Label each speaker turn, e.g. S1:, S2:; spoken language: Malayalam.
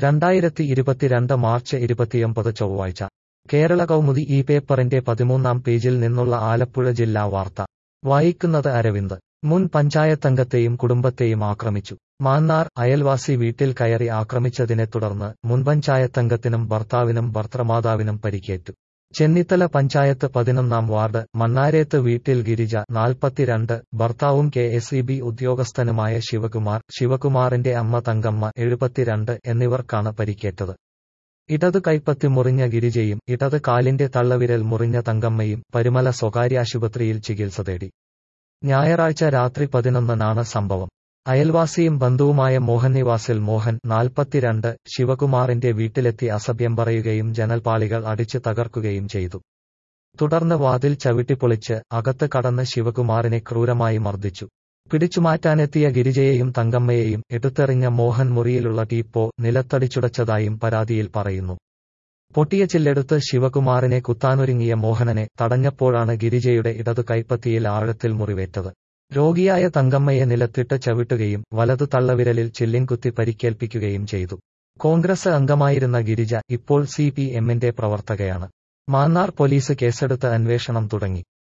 S1: രണ്ടായിരത്തി ഇരുപത്തിരണ്ട് മാർച്ച് ഇരുപത്തിയൊമ്പത് ചൊവ്വാഴ്ച കേരള കൗമുദി ഈ പേപ്പറിന്റെ പതിമൂന്നാം പേജിൽ നിന്നുള്ള ആലപ്പുഴ ജില്ലാ വാർത്ത വായിക്കുന്നത് അരവിന്ദ് മുൻ പഞ്ചായത്തംഗത്തെയും കുടുംബത്തെയും ആക്രമിച്ചു മാന്നാർ അയൽവാസി വീട്ടിൽ കയറി ആക്രമിച്ചതിനെ തുടർന്ന് മുൻ പഞ്ചായത്തംഗത്തിനും ഭർത്താവിനും ഭർത്തൃമാതാവിനും പരിക്കേറ്റു ചെന്നിത്തല പഞ്ചായത്ത് പതിനൊന്നാം വാർഡ് മണ്ണാരേത്ത് വീട്ടിൽ ഗിരിജ നാൽപ്പത്തിരണ്ട് ഭർത്താവും കെ എസ് ഇ ബി ഉദ്യോഗസ്ഥനുമായ ശിവകുമാർ ശിവകുമാറിന്റെ അമ്മ തങ്കമ്മ എഴുപത്തിരണ്ട് എന്നിവർക്കാണ് പരിക്കേറ്റത് ഇടത് കൈപ്പത്തി മുറിഞ്ഞ ഗിരിജയും ഇടത് കാലിന്റെ തള്ളവിരൽ മുറിഞ്ഞ തങ്കമ്മയും പരുമല സ്വകാര്യ ആശുപത്രിയിൽ ചികിത്സ തേടി ഞായറാഴ്ച രാത്രി പതിനൊന്നിനാണ് സംഭവം അയൽവാസിയും ബന്ധുവുമായ മോഹൻ നിവാസിൽ മോഹൻ നാൽപ്പത്തിരണ്ട് ശിവകുമാറിന്റെ വീട്ടിലെത്തി അസഭ്യം പറയുകയും ജനൽപാളികൾ അടിച്ച് തകർക്കുകയും ചെയ്തു തുടർന്ന് വാതിൽ ചവിട്ടിപ്പൊളിച്ച് അകത്ത് കടന്ന് ശിവകുമാറിനെ ക്രൂരമായി മർദ്ദിച്ചു പിടിച്ചുമാറ്റാനെത്തിയ ഗിരിജയെയും തങ്കമ്മയെയും എടുത്തെറിഞ്ഞ മോഹൻ മുറിയിലുള്ള ടീപ്പോ നിലത്തടിച്ചുടച്ചതായും പരാതിയിൽ പറയുന്നു പൊട്ടിയ ചില്ലെടുത്ത് ശിവകുമാറിനെ കുത്താനൊരുങ്ങിയ മോഹനനെ തടഞ്ഞപ്പോഴാണ് ഗിരിജയുടെ ഇടതു കൈപ്പത്തിയിൽ ആഴത്തിൽ മുറിവേറ്റത് രോഗിയായ തങ്കമ്മയെ നിലത്തിട്ട് ചവിട്ടുകയും വലതു തള്ളവിരലിൽ ചില്ലിൻ കുത്തി പരിക്കേൽപ്പിക്കുകയും ചെയ്തു കോൺഗ്രസ് അംഗമായിരുന്ന ഗിരിജ ഇപ്പോൾ സി പി എമ്മിന്റെ പ്രവർത്തകയാണ് മാന്നാർ പോലീസ് കേസെടുത്ത് അന്വേഷണം തുടങ്ങി